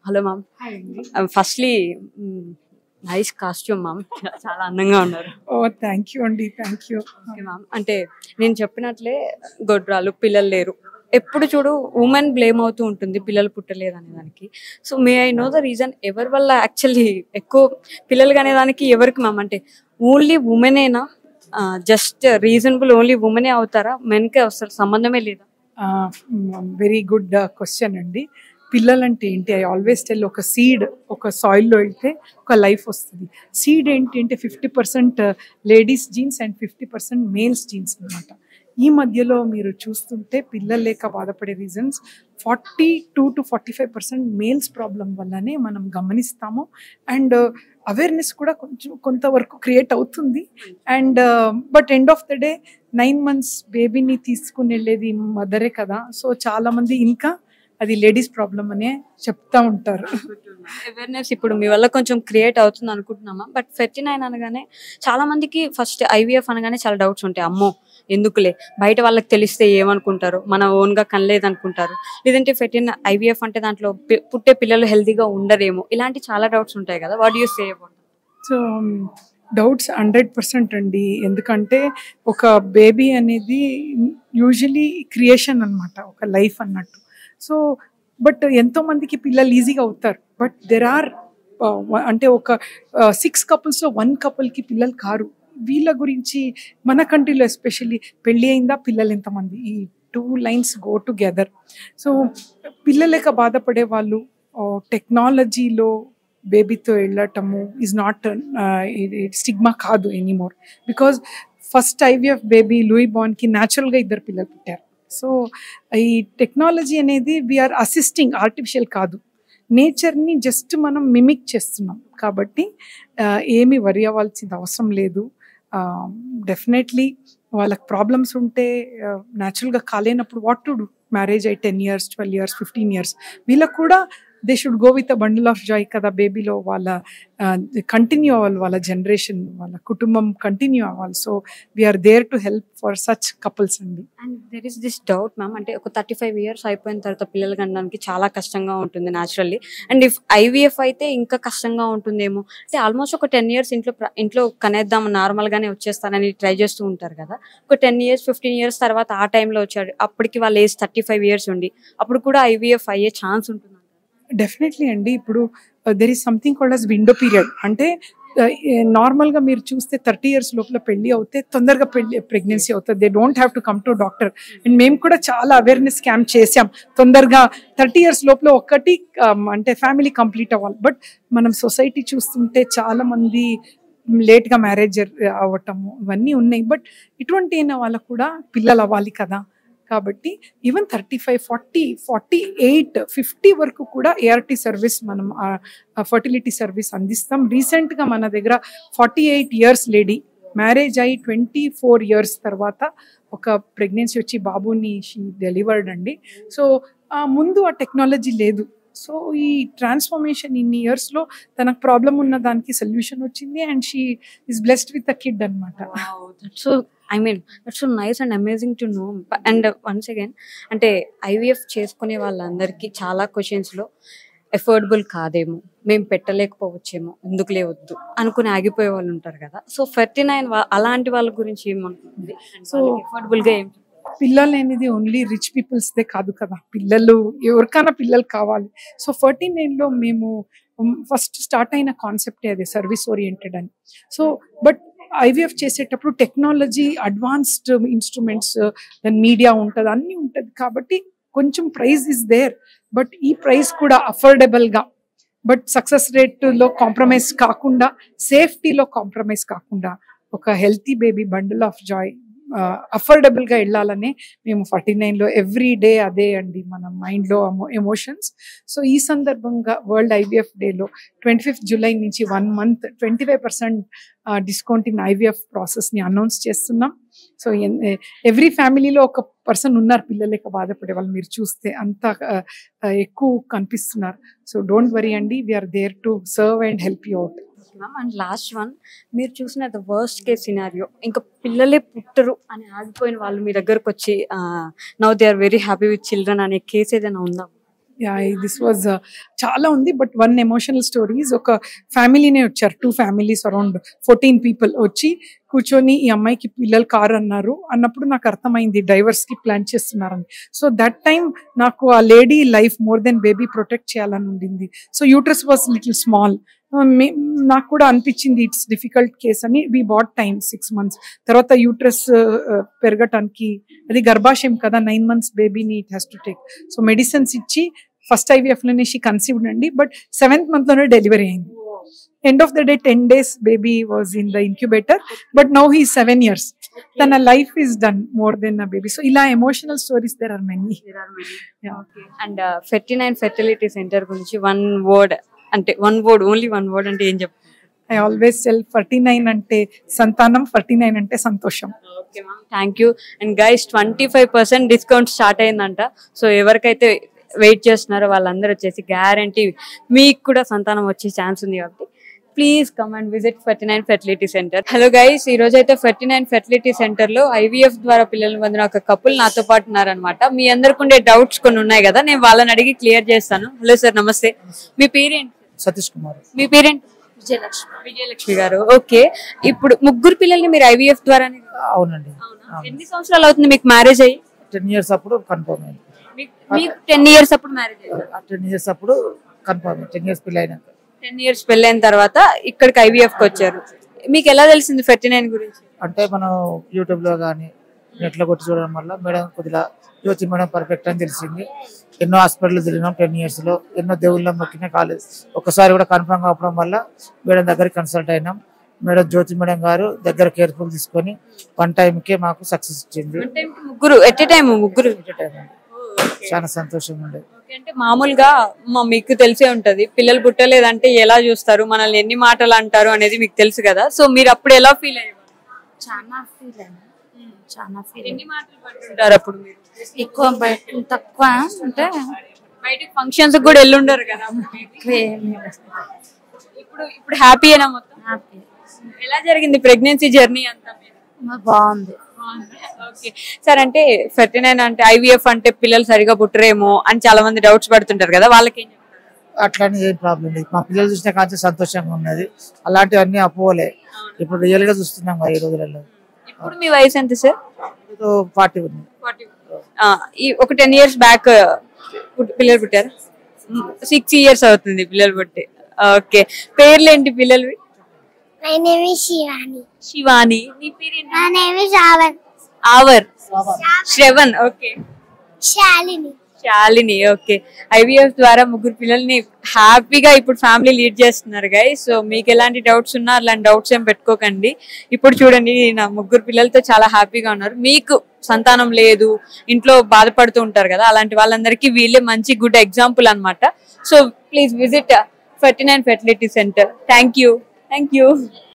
Hello ma'am firstly nice costume ma'am చాలా అందంగా ఉన్నారు ఓ థ్యాంక్ యూ అండి థ్యాంక్ యూ ఓకే మ్యామ్ అంటే నేను చెప్పినట్లే గొడ్రాలు పిల్లలు లేరు ఎప్పుడు చూడు ఉమెన్ బ్లేమ్ అవుతూ ఉంటుంది పిల్లలు పుట్టలేదు అనే దానికి so may I know the reason ఎవరి వల్ల యాక్చువల్లీ ఎక్కువ పిల్లలు అనే దానికి ఎవరికి మ్యామ్ అంటే ఓన్లీ ఉమెనేనా జస్ట్ రీజనబుల్ ఓన్లీ ఉమెనే అవుతారా మెన్కే అసలు సంబంధమే లేదా వెరీ గుడ్ క్వశ్చన్ అండి పిల్లలంటే ఏంటి ఐ ఆల్వేస్ టెల్ ఒక సీడ్ ఒక సాయిల్లో వెళ్తే ఒక లైఫ్ వస్తుంది సీడ్ ఏంటి అంటే fifty percent ladies genes and fifty percent males genes అనమాట ఈ మధ్యలో మీరు చూస్తుంటే పిల్లలు లేక బాధపడే reasons forty two to forty five percent males problem వల్లనే మనం గమనిస్తాము అండ్ అవేర్నెస్ కూడా కొంచెం కొంతవరకు క్రియేట్ అవుతుంది and but end of the day nine months బేబీని తీసుకుని వెళ్ళేది మదరే కదా సో చాలా మంది ఇంకా అది లేడీస్ ప్రాబ్లం అనే చెప్తా ఉంటారు అవేర్నెస్ ఇప్పుడు మీ వల్ల కొంచెం క్రియేట్ అవుతుంది అనుకుంటున్నామా బట్ ఫెర్టీ నైన్ అనగానే చాలా మందికి ఫస్ట్ ఐవీఎఫ్ అనగానే చాలా డౌట్స్ ఉంటాయి అమ్మో ఎందుకులే బయట వాళ్ళకి తెలిస్తే ఏమనుకుంటారు మన ఓన్ గా కనలేదు అనుకుంటారు లేదంటే ఫెర్టీన్ ఐవీఎఫ్ అంటే దాంట్లో పి- పుట్టే పిల్లలు హెల్తీగా ఉండరేమో ఇలాంటి చాలా డౌట్స్ ఉంటాయి కదా what you say about so doubts hundred percent అండి ఎందుకంటే ఒక బేబీ అనేది యూజువలీ క్రియేషన్ అన్నమాట ఒక లైఫ్ అన్నట్టు సో బట్ ఎంతో మందికి పిల్లలు ఈజీగా అవుతారు బట్ దెర్ ఆర్ అంటే ఒక సిక్స్ కపుల్స్లో వన్ కపుల్కి పిల్లలు కారు వీళ్ళ గురించి మన కంట్రీలో ఎస్పెషల్లీ పెళ్ళి అయిందా పిల్లలు ఎంతమంది ఈ two lines go together so పిల్లలేక బాధపడే వాళ్ళు టెక్నాలజీలో బేబీతో వెళ్ళటము ఈజ్ నాట్ స్టిగ్మా కాదు anymore because first IVF baby Louise బాన్కి న్యాచురల్గా ఇద్దరు పిల్లలు పుట్టారు సో ఈ టెక్నాలజీ అనేది వీఆర్ అసిస్టింగ్ ఆర్టిఫిషియల్ కాదు నేచర్ని జస్ట్ మనం మిమిక్ చేస్తున్నాం కాబట్టి ఆ, ఏమీ వరి అవ్వాల్సిన అవసరం లేదు డెఫినెట్లీ వాళ్ళకి ప్రాబ్లమ్స్ ఉంటే న్యాచురల్గా కాలేనప్పుడు వాట్ టు డూ మ్యారేజ్ అయి ten years twelve years fifteen years వీళ్ళకు కూడా they should go with a bundle of joy కదా బేబీలో వాళ్ళ కంటిన్యూ అవ్వాలి వాళ్ళ జనరేషన్ వాళ్ళ కుటుంబం కంటిన్యూ అవ్వాలి so we're there to help for such couples అండి and there is this doubt ma'am అంటే ఒక థర్టీ ఫైవ్ ఇయర్స్ అయిపోయిన తర్వాత పిల్లలు కనడానికి చాలా కష్టంగా ఉంటుంది న్యాచురల్లీ అండ్ ఇఫ్ ఐవీఎఫ్ అయితే ఇంకా కష్టంగా ఉంటుందేమో అంటే ఆల్మోస్ట్ ఒక టెన్ ఇయర్స్ ఇంట్లో ప్ర- ఇంట్లో కనేద్దాం నార్మల్ గానే వచ్చేస్తానని ట్రై చేస్తూ ఉంటారు కదా ఒక టెన్ ఇయర్స్ ఫిఫ్టీన్ ఇయర్స్ తర్వాత ఆ టైంలో వచ్చాడు అప్పటికి వాళ్ళ ఏజ్ థర్టీ ఫైవ్ ఇయర్స్ ఉండి అప్పుడు కూడా ఐవీఎఫ్ అయ్యే ఛాన్స్ ఉంటుంది డెఫినెట్లీ అండి ఇప్పుడు there is something called as window period అంటే నార్మల్గా మీరు చూస్తే థర్టీ ఇయర్స్ లోపల పెళ్లి అవుతే తొందరగా పెళ్లి ప్రెగ్నెన్సీ అవుతుంది they don't have to come to doctor and మేము కూడా చాలా అవేర్నెస్ క్యాంప్ చేసాం తొందరగా థర్టీ ఇయర్స్ లోపల ఒకటి um, అంటే ఫ్యామిలీ కంప్లీట్ అవ్వాలి బట్ మనం సొసైటీ చూస్తుంటే చాలా మంది లేట్గా మ్యారేజ్ అవ్వటము ఇవన్నీ ఉన్నాయి బట్ ఇటువంటి అయిన వాళ్ళకు కూడా పిల్లలు అవ్వాలి కదా కాబట్టి even thirty five forty forty eight fifty వరకు కూడా ఏఆర్టీ సర్వీస్ మనం ఫర్టిలిటీ సర్వీస్ అందిస్తాం రీసెంట్గా మన దగ్గర forty eight years lady marriage అయ్యి ట్వంటీ ఫోర్ ఇయర్స్ తర్వాత ఒక ప్రెగ్నెన్సీ వచ్చి బాబుని షీ డెలివర్డ్ అండి సో ఆ ముందు ఆ టెక్నాలజీ లేదు సో ఈ ట్రాన్స్ఫర్మేషన్ ఇన్ని ఇయర్స్లో తనకు ప్రాబ్లం ఉన్న దానికి సొల్యూషన్ వచ్చింది and she is blessed with a kid అనమాట so I mean that's so nice and amazing to know and once again అంటే ఐవీఎఫ్ చేసుకునే వాళ్ళందరికీ చాలా క్వశ్చన్స్లో ఎఫోర్డబుల్ కాదేమో మేము పెట్టలేకపోవచ్చేమో ఎందుకులే వద్దు అనుకుని ఆగిపోయే వాళ్ళు ఉంటారు కదా సో ఫర్టీ నైన్ అలాంటి వాళ్ళ గురించి ఏమనుకుంటుంది సో So- ఎఫోర్డబుల్గా ఏం పిల్లలు అనేది ఓన్లీ రిచ్ పీపుల్స్దే కాదు కదా పిల్లలు ఎవరికైనా పిల్లలు కావాలి సో ఫర్టీ నైన్లో మేము ఫస్ట్ స్టార్ట్ అయిన కాన్సెప్టే అదే సర్వీస్ ఓరియంటెడ్ అని సో బట్ ఐవీఎఫ్ చేసేటప్పుడు టెక్నాలజీ అడ్వాన్స్డ్ ఇన్స్ట్రుమెంట్స్ దాని మీడియా ఉంటుంది అన్నీ ఉంటుంది కాబట్టి కొంచెం ప్రైస్ ఇస్ దేర్ బట్ ఈ ప్రైస్ కూడా అఫోర్డబుల్గా బట్ సక్సెస్ రేట్లో కాంప్రమైజ్ కాకుండా సేఫ్టీలో కాంప్రమైజ్ కాకుండా ఒక healthy baby bundle of joy అఫోర్డబుల్గా వెళ్ళాలని మేము ఫార్టీ నైన్లో ఎవ్రీ డే అదే అండి మన మైండ్లో ఎమోషన్స్ సో ఈ సందర్భంగా వరల్డ్ ఐవీఎఫ్ డేలో ట్వంటీ ఫిఫ్త్ జూలై నుంచి one month twenty five percent discount in IVF ప్రాసెస్ని అనౌన్స్ చేస్తున్నాం సో ఎవ్రీ ఫ్యామిలీలో ఒక పర్సన్ ఉన్నారు పిల్లలేక బాధపడే వాళ్ళు మీరు చూస్తే అంత ఆ, ఆ, ఎక్కువ కనిపిస్తున్నారు సో డోంట్ వరీ అండి we're there to serve and help you out ma'am and last one మీరు చూసిన ద వర్స్ట్ కేస్ సినారియో ఇంకా పిల్లలే పుట్టరు అని ఆగిపోయిన వాళ్ళు మీ దగ్గరకు వచ్చి now they are very happy with children అనే కేసు ఏదైనా ఉందా యా దిస్ వాజ్ చాలా ఉంది బట్ వన్ ఎమోషనల్ స్టోరీస్ ఒక ఫ్యామిలీనే వచ్చారు two families around fourteen people వచ్చి కూర్చొని ఈ అమ్మాయికి పిల్లలు కారు అన్నారు అన్నప్పుడు నాకు అర్థమైంది డైవర్స్ కి ప్లాన్ చేస్తున్నారని సో దట్ టైం నాకు ఆ lady life more than baby protect చేయాలని ఉండింది so uterus was little small నాకు కూడా అనిపించింది ఇట్స్ డిఫికల్ట్ కేస్ అని we bought time six months తర్వాత యూట్రస్ పెరగటానికి అది గర్భాశయం కదా నైన్ మంత్స్ బేబీని it has to take so medicines ఇచ్చి ఫస్ట్ ఐవీఎఫ్ లోనే షీ కన్సీవ్డ్ అండి బట్ సెవెంత్ మంత్ లోనే డెలివరీ అయింది end of the day ten days baby was in the incubator but now he seven years తన life is done more than a baby so ఇలా emotional stories there are many and forty nine fertility centre గురించి one word అంటే one word only one word అంటే ఏం చెప్తారు I always tell forty nine అంటే సంతానం forty nine అంటే సంతోషం okay ma'am thank you and guys twenty five percent discount start అయిందంట సో ఎవరికైతే వెయిట్ చేస్తున్నారో వాళ్ళందరూ వచ్చేసి గ్యారంటీ మీకు కూడా సంతానం వచ్చే ఛాన్స్ ఉంది కాబట్టి please come and visit forty nine fertility centre hello guys ఈ రోజు అయితే ఫర్టీ నైన్ ఫెర్టిలిటీ సెంటర్ లో ఐవీఎఫ్ ద్వారా పిల్లలు పొందిన ఒక కపుల్ నాతో పాటు ఉన్నారనమాట మీ అందరికి ఉండే డౌట్స్ కొన్ని ఉన్నాయి కదా నేను వాళ్ళని అడిగి క్లియర్ చేస్తాను హలో సార్ నమస్తే మీ పేరేంటి సతీష్ కుమార్ మీ పేరెంట్ విజయలక్ష్మి విజయలక్ష్మి గారు ఓకే ఇప్పుడు ముగ్గురు పిల్లల్ని మీరు ఐవీఎఫ్ ద్వారానే అవునండి అవునా? ఎన్ని సంవత్సరాలు అవుతుంది మీకు మ్యారేజ్ అయ్యి టెన్ ఇయర్స్ అప్పుడు కన్ఫర్మ్ అయింది మీకు- మీకు టెన్ ఇయర్స్ అప్పుడు మ్యారేజ్ అయ్యి టెన్ ఇయర్స్ అప్పుడు కన్ఫర్మ్ టెన్ ఇయర్స్ పెళ్ళి అయినాక టెన్ ఇయర్స్ పెళ్ళైన తర్వాత ఇక్కడికి ఐవీఎఫ్ కి వచ్చారు మీకు ఎలా తెలిసింది ఫెర్టీ నైన్ గురించి అంటే మనం యూట్యూబ్ లో కానీ నెట్ లో కొట్టి చూడడం వల్ల మేడం కొద్దిగా జ్యోతి మేడం పర్ఫెక్ట్ అని తెలిసింది ఎన్నో హాస్పిటల్ తిరిగినాం టెన్ ఇయర్స్ లో ఎన్నో దేవుళ్ళ మొక్కిన కాలేదు ఒకసారి కూడా కన్ఫర్మ్ కావడం వల్ల మేడం దగ్గర కన్సల్ట్ అయినాం మేడం జ్యోతి మేడం గారు దగ్గర కేర్ఫుల్ తీసుకొని వన్ టైంకే మాకు సక్సెస్ ఇచ్చింది అంటే ముగ్గురు ఎట్ ఏ టైం ముగ్గురు చాలా సంతోషంగా ఉండేది ఓకే, అంటే మామూలుగా మా మీకు తెలిసే ఉంటది పిల్లలు పుట్టలేదంటే ఎలా చూస్తారు మనల్ని ఎన్ని మాటలు అంటారు అనేది మీకు తెలుసు కదా సో మీరు అప్పుడు ఎలా ఫీల్ అయ్యారు చాలా ఫీల్ అయినా చాలా ఫీల్ ఎన్ని మాటలు పడుతుంటారు అప్పుడు మీరు ఎక్కువ బయట తక్కువ అంటే బయటకి ఫంక్షన్స్ కూడా వెళ్ళుండరు కదా ఎక్కువ ఏమీ లేదు. ఇప్పుడు ఇప్పుడు హ్యాపీయేనా మొత్తం హ్యాపీ ఎలా జరిగింది ప్రెగ్నెన్సీ జర్నీ అంతా మీరు? బాగుంది ఓకే సార్ అంటే ఫెర్టీ నైన్ అంటే ఐవీఎఫ్ అంటే పిల్లలు సరిగా పుట్టరేమో అని చాలా మంది డౌట్స్ పడుతుంటారు కదా వాళ్ళకి ఏం చెప్తారు అట్లానే ఏం ప్రాబ్లం లేదు మా పిల్లలు చూసిన కాంచి సంతోషంగా ఉన్నది అలాంటివన్నీ అపోలే ఇప్పుడు రియల్ గా చూస్తున్నాం కదా ఈ రోజులలో ఇప్పుడు మీ వయసు ఎంత సార్ పార్టీ ఉంది ఆ, ఈ ఒక టెన్ ఇయర్స్ బ్యాక్ పిల్లలు పుట్టారు సిక్స్ ఇయర్స్ అవుతుంది పిల్లలు పుట్టి ఓకే పేర్లు ఏంటి పిల్లలు My name is Shivani. Shivani నీ పేరేంటి My name is Avan. ఆవర్ Shravan okay Shalini. Shalini okay IVF ద్వారా ముగ్గురు పిల్లల్ని హ్యాపీగా ఇప్పుడు ఫ్యామిలీ లీడ్ చేస్తున్నారు గై సో మీకు ఎలాంటి డౌట్స్ ఉన్నా అలాంటి డౌట్స్ ఏం పెట్టుకోకండి ఇప్పుడు చూడండి నా ముగ్గురు పిల్లలతో చాలా హ్యాపీగా ఉన్నారు మీకు సంతానం లేదు ఇంట్లో బాధపడుతూ ఉంటారు కదా అలాంటి వాళ్ళందరికీ వీళ్ళే మంచి గుడ్ ఎగ్జాంపుల్ అన్నమాట so please visit forty nine fertility centre thank you thank you